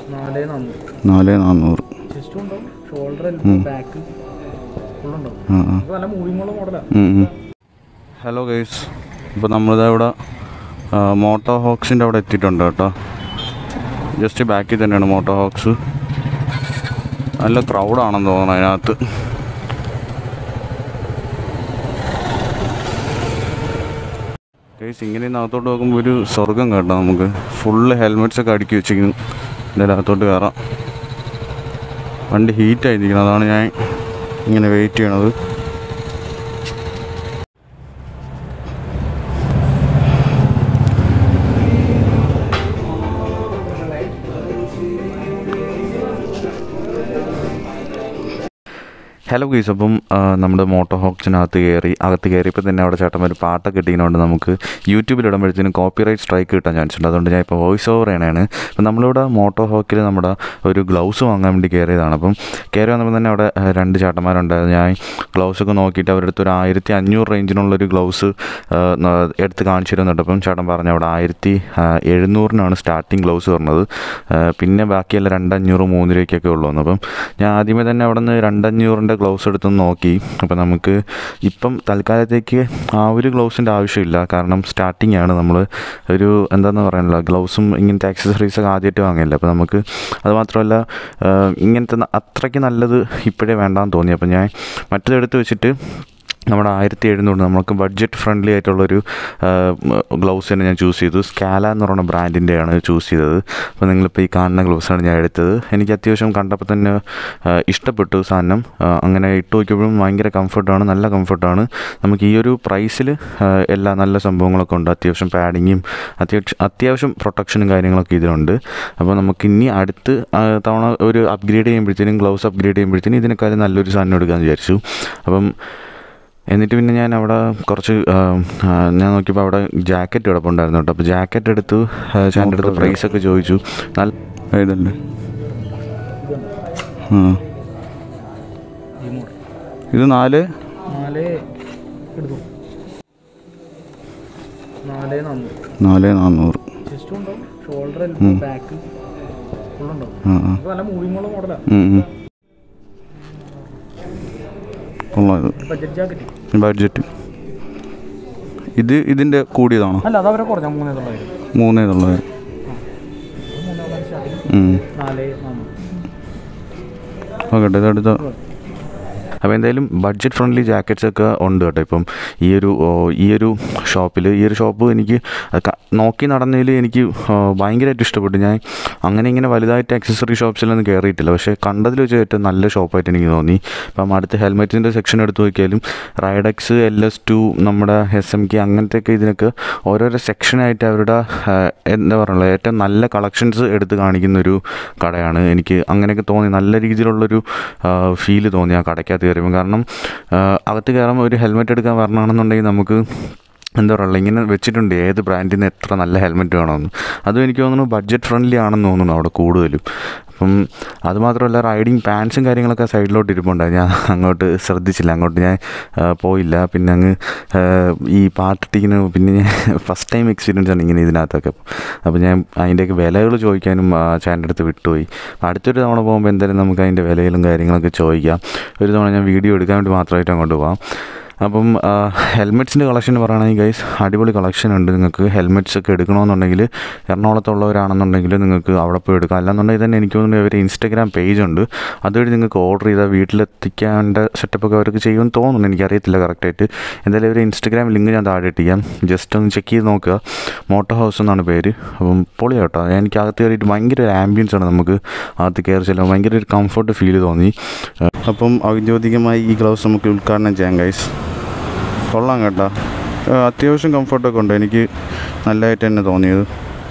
നാല് നാന്നൂറ് നാല് നാന്നൂറ് ചെസ്റ്റ് ഉണ്ടാവും ഷോൾഡർ ബാക്ക് ഫുള്ളുണ്ടാവും ആ ആ ഇത് നല്ല മൂവിങ്ങുള്ള മോഡലാണ് ഹലോ ഗൈസ് ഇപ്പോൾ നമ്മളിത് ഇവിടെ മോട്ടോ ഹോക്സിൻ്റെ അവിടെ എത്തിയിട്ടുണ്ട് കേട്ടോ ജസ്റ്റ് ബാക്കിൽ തന്നെയാണ് മോട്ടോ ഹോക്സ് നല്ല ക്രൗഡാണെന്ന് തോന്നുന്നു അതിനകത്ത് ഗൈസ് ഇങ്ങനെ ഇന്ന് അകത്തോട്ട് നോക്കുമ്പോൾ ഒരു സ്വർഗം കേട്ടോ നമുക്ക് ഫുള്ള് ഹെൽമെറ്റ്സ് ഒക്കെ അടുക്കി വെച്ചിരിക്കുന്നു ഇതിൻ്റെ അകത്തോട്ട് കയറാം വണ്ടി ഹീറ്റായിരിക്കണം അതാണ് ഞാൻ ഇങ്ങനെ വെയിറ്റ് ചെയ്യണത് ഹലോ ഗീസ് അപ്പം ആ, നമ്മുടെ മോട്ടോ ഹോക്സിനകത്ത് കയറി അകത്ത് കയറിയപ്പോൾ തന്നെ അവിടെ ചേട്ടൻ ഒരു പാട്ടൊക്കെ ഇട്ടിരിക്കുന്നതുകൊണ്ട് നമുക്ക് യൂട്യൂബിൽ ഇടുമ്പോഴത്തേനും കോപ്പിറൈറ്റ് സ്ട്രൈക്ക് കിട്ടാൻ ചാൻസ് ഉണ്ട് അതുകൊണ്ട് ഞാൻ ഇപ്പോൾ വോയിസ് ഓവർ ചെയ്യണതാണ് അപ്പം നമ്മളിവിടെ മോട്ടോ ഹോക്കിൽ നമ്മുടെ ഒരു ഗ്ലൗസ് വാങ്ങാൻ വേണ്ടി കയറിയതാണ് അപ്പം കയറി വന്നപ്പോൾ തന്നെ അവിടെ ആ, രണ്ട് ചേട്ടന്മാരുണ്ടായിരുന്നു ഞാൻ ഗ്ലൗസ് ഒക്കെ നോക്കിയിട്ട് അവരുടെ അടുത്ത് ഒരു ആയിരത്തി അഞ്ഞൂറ് റേഞ്ചിനുള്ളൊരു ഗ്ലൗസ് എടുത്ത് കാണിച്ചു തരുന്നുണ്ട് അപ്പം ചേട്ടൻ പറഞ്ഞു അവിടെ ആയിരത്തി എഴുന്നൂറിനാണ് സ്റ്റാർട്ടിങ് ഗ്ലൗസ് പറഞ്ഞത് ആ, പിന്നെ ബാക്കിയെല്ലാം രണ്ടഞ്ഞൂറ് മൂന്ന് രൂപയ്ക്കൊക്കെ ഉള്ളൂ എന്ന് അപ്പം ഞാൻ ആദ്യമേ തന്നെ അവിടെ നിന്ന് രണ്ടഞ്ഞൂറിൻ്റെ ഗ്ലൗസ് എടുത്ത് നോക്കി അപ്പം നമുക്ക് ഇപ്പം തൽക്കാലത്തേക്ക് ആ ഒരു ഗ്ലൗസിൻ്റെ ആവശ്യമില്ല കാരണം സ്റ്റാർട്ടിംഗ് ആണ് നമ്മൾ ഒരു എന്താണെന്ന് പറയാനുള്ള ഗ്ലൗസും ഇങ്ങനത്തെ ആക്സസറീസൊക്കെ ആദ്യമായിട്ട് വാങ്ങില്ല അപ്പോൾ നമുക്ക് അത് മാത്രമല്ല ആ, ഇങ്ങനത്തെ ന- അത്രയ്ക്ക് നല്ലത് ഇപ്പോഴേ വേണ്ടാന്ന് തോന്നി അപ്പോൾ ഞാൻ മറ്റേത് എടുത്ത് വെച്ചിട്ട് നമ്മുടെ ആയിരത്തി എഴുന്നൂറ് നമുക്ക് ബഡ്ജറ്റ് ഫ്രണ്ട്ലി ആയിട്ടുള്ളൊരു ഗ്ലൗസ് തന്നെ ഞാൻ ചൂസ് ചെയ്തു സ്കാല എന്ന് പറയുന്ന ബ്രാൻഡിൻ്റെയാണ് ചൂസ് ചെയ്തത് അപ്പോൾ നിങ്ങളിപ്പോൾ ഈ കാണുന്ന ഗ്ലൗസാണ് ഞാൻ എടുത്തത് എനിക്ക് അത്യാവശ്യം കണ്ടപ്പോൾ തന്നെ ആ, ഇഷ്ടപ്പെട്ടു സാധനം ആ, അങ്ങനെ ഇട്ട് നോക്കിയപ്പോഴും ഭയങ്കര കംഫർട്ടാണ് നല്ല കംഫർട്ടാണ് നമുക്ക് ഈ ഒരു പ്രൈസിൽ എല്ലാ നല്ല സംഭവങ്ങളൊക്കെ ഉണ്ട് അത്യാവശ്യം പാഡിങ്ങും അത്യാവശ്യം അത്യാവശ്യം പ്രൊട്ടക്ഷനും കാര്യങ്ങളൊക്കെ ഇതിലുണ്ട് അപ്പോൾ നമുക്ക് ഇനി അടുത്ത് ആ, തവണ ഒരു അപ്ഗ്രേഡ് ചെയ്യുമ്പോഴത്തേനും ഗ്ലൗസ് അപ്ഗ്രേഡ് ചെയ്യുമ്പോഴത്തേനും ഇതിനേക്കാളും നല്ലൊരു സാധനം എടുക്കാമെന്ന് വിചാരിച്ചു അപ്പം എന്നിട്ട് പിന്നെ ഞാൻ അവിടെ കുറച്ച് ആ, ആ, ഞാൻ നോക്കിയപ്പോൾ അവിടെ ജാക്കറ്റ് കിടപ്പുണ്ടായിരുന്നു കേട്ടോ അപ്പോൾ ജാക്കറ്റ് എടുത്തു ചേട്ടൻ്റെ അടുത്ത് പ്രൈസ് ഒക്കെ ചോദിച്ചു നല്ല ഇതല്ലേ ആ ഈ മോഡൽ ഇത് നാല് നാല് എടുത്തു നാല് നാന്നൂറ് നാല് നാന്നൂറ് ചെസ്റ്റ് ഉണ്ടാവും ഷോൾഡർ ബാക്ക് ഫുള്ളുണ്ടാവും ആ ആ ഇത് നല്ല മൂവിങ്ങുള്ള മോഡലാണ് ഉം, ഉം. കൊള്ളാം ഇത് ബഡ്ജറ്റ് ജാക്കറ്റ് ബഡ്ജറ്റ് ഇത് ഇതിൻ്റെ കൂടിയതാണോ അല്ല അത് അവരെ കുറഞ്ഞ മൂന്നേ തൊള്ളായിരം മൂന്നേ ഉള്ളത് മൂന്നേ തൊള്ളായിരം സ്റ്റാർട്ടിങ് നാല് നാന്നൂറ് ഓക്കെ ഇതെടുത്തോ അപ്പോൾ എന്തായാലും ബഡ്ജറ്റ് ഫ്രണ്ട്ലി ജാക്കറ്റ്സ് ഒക്കെ ഉണ്ട് കേട്ടോ ഇപ്പം ഈ ഒരു ഓ, ഈ ഒരു ഷോപ്പിൽ ഈ ഒരു ഷോപ്പ് എനിക്ക് ക- നോക്കി നടന്നതിൽ എനിക്ക് ആ, ഭയങ്കരമായിട്ട് ഇഷ്ടപ്പെട്ടു ഞാൻ അങ്ങനെ ഇങ്ങനെ വലുതായിട്ട് അക്സസറി ഷോപ്സിലൊന്നും കയറിയിട്ടില്ല പക്ഷേ കണ്ടതിൽ വെച്ച് ഏറ്റവും നല്ല ഷോപ്പായിട്ട് എനിക്ക് തോന്നി അപ്പം അടുത്ത് ഹെൽമെറ്റിൻ്റെ സെക്ഷൻ എടുത്ത് നോക്കിയാലും റൈഡക്സ് എൽ എസ് ടു നമ്മുടെ എസ് എം കെ അങ്ങനത്തെയൊക്കെ ഇതിനൊക്കെ ഓരോരോ സെക്ഷനായിട്ട് അവരുടെ ആ, എന്താ പറയുക ഏറ്റവും നല്ല കളക്ഷൻസ് എടുത്ത് കാണിക്കുന്നൊരു കടയാണ് എനിക്ക് അങ്ങനെയൊക്കെ തോന്നി നല്ല രീതിയിലുള്ളൊരു ഫീല് തോന്നി ആ കടയ്ക്കകത്ത് കയറിയപ്പോൾ കാരണം ആ, അകത്ത് കയറുമ്പോൾ ഒരു ഹെൽമെറ്റ് എടുക്കാൻ വരണമെന്നുണ്ടെങ്കിൽ നമുക്ക് എന്താ പറയുക ഇങ്ങനെ വെച്ചിട്ടുണ്ട് ഏത് ബ്രാൻഡിൽ നിന്ന് എത്ര നല്ല ഹെൽമെറ്റ് വേണമെന്ന് അതും എനിക്ക് തോന്നുന്നു ബഡ്ജറ്റ് ഫ്രണ്ട്ലി ആണെന്ന് തോന്നുന്നു അവിടെ കൂടുതലും അപ്പം അതുമാത്രമല്ല റൈഡിങ് പാൻസും കാര്യങ്ങളൊക്കെ സൈഡിലോട്ട് ഇരിപ്പുണ്ടായി ഞാൻ അങ്ങോട്ട് ശ്രദ്ധിച്ചില്ല അങ്ങോട്ട് ഞാൻ ആ, പോയില്ല പിന്നെ അങ്ങ് ആ, ഈ പാട്ടിട്ടിങ്ങനെ പിന്നെ ഞാൻ ഫസ്റ്റ് ടൈം എക്സ്പീരിയൻസ് ആണ് ഇങ്ങനെ ഇതിനകത്തൊക്കെ അപ്പോൾ ഞാൻ അതിൻ്റെയൊക്കെ വിലകൾ ചോദിക്കാനും ആ, ചേട്ടൻ്റെ അടുത്ത് വിട്ടുപോയി അടുത്തൊരു തവണ പോകുമ്പോൾ എന്തായാലും നമുക്ക് അതിൻ്റെ വിലയിലും കാര്യങ്ങളൊക്കെ ചോദിക്കാം ഒരു തവണ ഞാൻ വീഡിയോ എടുക്കാൻ വേണ്ടി മാത്രമായിട്ട് അങ്ങോട്ട് പോകാം അപ്പം ഹെൽമെറ്റ്സിൻ്റെ കളക്ഷൻ പറയുകയാണെങ്കിൽ ഗൈസ് അടിപൊളി കളക്ഷൻ ഉണ്ട് നിങ്ങൾക്ക് ഹെൽമെറ്റ്സ് ഒക്കെ എടുക്കണമെന്നുണ്ടെങ്കിൽ എറണാകുളത്തുള്ളവരാണെന്നുണ്ടെങ്കിൽ നിങ്ങൾക്ക് അവിടെ പോയി എടുക്കാം അല്ലാന്നുണ്ടെങ്കിൽ തന്നെ എനിക്ക് തോന്നുന്നു ഇവർ ഇൻസ്റ്റഗ്രാം പേജ് ഉണ്ട് അതുവഴി നിങ്ങൾക്ക് ഓർഡർ ചെയ്താൽ വീട്ടിലെത്തിക്കാൻ്റെ സെറ്റപ്പൊക്കെ അവർക്ക് ചെയ്യുമെന്ന് തോന്നുന്നു എനിക്കറിയത്തില്ല കറക്റ്റായിട്ട് എന്തായാലും ഇവർ ഇൻസ്റ്റഗ്രാം ലിങ്ക് ഞാൻ താഴെ ഇട്ടിക്കാം ജസ്റ്റ് ഒന്ന് ചെക്ക് ചെയ്ത് നോക്കുക മോട്ടോ ഹൗസ് എന്നാണ് പേര് അപ്പം പൊളി കേട്ടോ എനിക്ക് അകത്ത് കയറിയിട്ട് ഭയങ്കര ഒരു ആംബിയൻസ് ആണ് നമുക്ക് അകത്ത് കയറി ചെല്ലുമ്പോൾ ഭയങ്കര ഒരു കംഫർട്ട് ഫീൽ തോന്നി അപ്പം ഔദ്യോഗികമായി ഈ ഗ്ലൗസ് നമുക്ക് ഉദ്ഘാടനം ചെയ്യാം ഗൈസ് കൊള്ളാം കേട്ടോ ആ, അത്യാവശ്യം കംഫർട്ടൊക്കെ ഉണ്ട് എനിക്ക് നല്ലതായിട്ട് തന്നെ തോന്നിയത്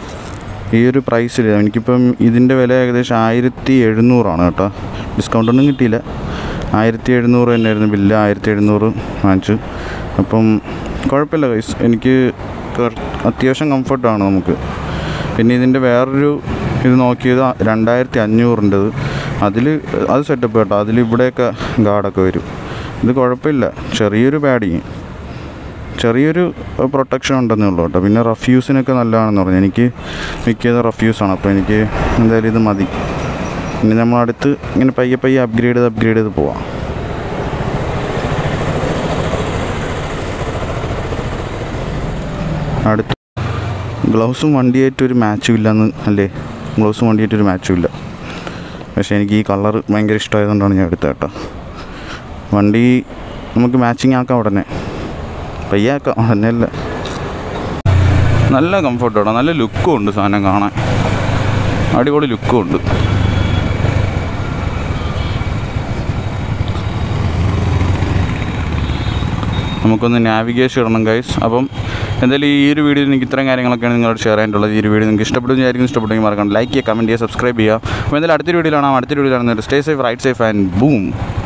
ഈ ഒരു പ്രൈസിൽ എനിക്കിപ്പം ഇതിൻ്റെ വില ഏകദേശം ആയിരത്തി എഴുന്നൂറാണ് കേട്ടോ ഡിസ്കൗണ്ട് ഒന്നും കിട്ടിയില്ല ആയിരത്തി എഴുന്നൂറ് തന്നെയായിരുന്നു ബില്ല് ആയിരത്തി എഴുന്നൂറ് വാങ്ങിച്ചു അപ്പം കുഴപ്പമില്ല ഗൈസ് എനിക്ക് കർ- അത്യാവശ്യം കംഫർട്ടാണ് നമുക്ക് പിന്നെ ഇതിൻ്റെ വേറൊരു ഇത് നോക്കിയത് രണ്ടായിരത്തി അഞ്ഞൂറിൻ്റെത് അതിൽ അത് സെറ്റപ്പ് കേട്ടോ അതിൽ ഇവിടെയൊക്കെ ഗാർഡൊക്കെ വരും ഇത് കുഴപ്പമില്ല ചെറിയൊരു പാഡിങ് ചെറിയൊരു പ്രൊട്ടക്ഷൻ ഉണ്ടെന്നേ ഉള്ളൂ കേട്ടോ പിന്നെ റഫ്യൂസിനൊക്കെ നല്ലതാണെന്ന് പറഞ്ഞു എനിക്ക് മിക്കത് റഫ്യൂസാണ് അപ്പോൾ എനിക്ക് എന്തായാലും ഇത് മതി ഇനി നമ്മൾ അടുത്ത് ഇങ്ങനെ പയ്യെ പയ്യെ അപ്ഗ്രേഡ് ചെയ്ത് അപ്ഗ്രേഡ് ചെയ്ത് പോവാം അടുത്ത് ഗ്ലൗസും വണ്ടിയായിട്ട് ഒരു മാച്ചും ഇല്ലെന്ന് അല്ലേ ഗ്ലൗസും വണ്ടിയായിട്ട് ഒരു മാച്ചും ഇല്ല പക്ഷേ എനിക്ക് ഈ കളർ ഭയങ്കര ഇഷ്ടമായതുകൊണ്ടാണ് ഞാൻ എടുത്തത് കേട്ടോ വണ്ടി നമുക്ക് മാച്ചിങ് ആക്കാം ഉടനെ പയ്യെ ആക്കാം ഉടനെ അല്ല നല്ല കംഫർട്ടാണ് നല്ല ലുക്കും ഉണ്ട് സാധനം കാണാൻ അടിപൊളി ലുക്കും ഉണ്ട് നമുക്കൊന്ന് നാവിഗേഷൻ ഇടണം ഗൈസ് അപ്പം എന്തായാലും ഈ ഒരു വീഡിയോ എനിക്ക് ഇത്രയും കാര്യങ്ങളൊക്കെയാണ് നിങ്ങളോട് ഷെയർ ചെയ്യാനുള്ളത് ഈ ഒരു വീഡിയോ നിങ്ങൾക്ക് ഇഷ്ടപ്പെടും വിചാരിക്കും ഇഷ്ടപ്പെട്ടെങ്കിൽ മറക്കണം ലൈക്ക് ചെയ്യുക കമൻറ്റ് ചെയ്യുക സബ്സ്ക്രൈബ് ചെയ്യുക അപ്പോൾ എന്തായാലും അടുത്തൊരു വീഡിയോയിലാണ് അടുത്തൊരു വീഡിയോയിലാണ് stay safe ride safe and boom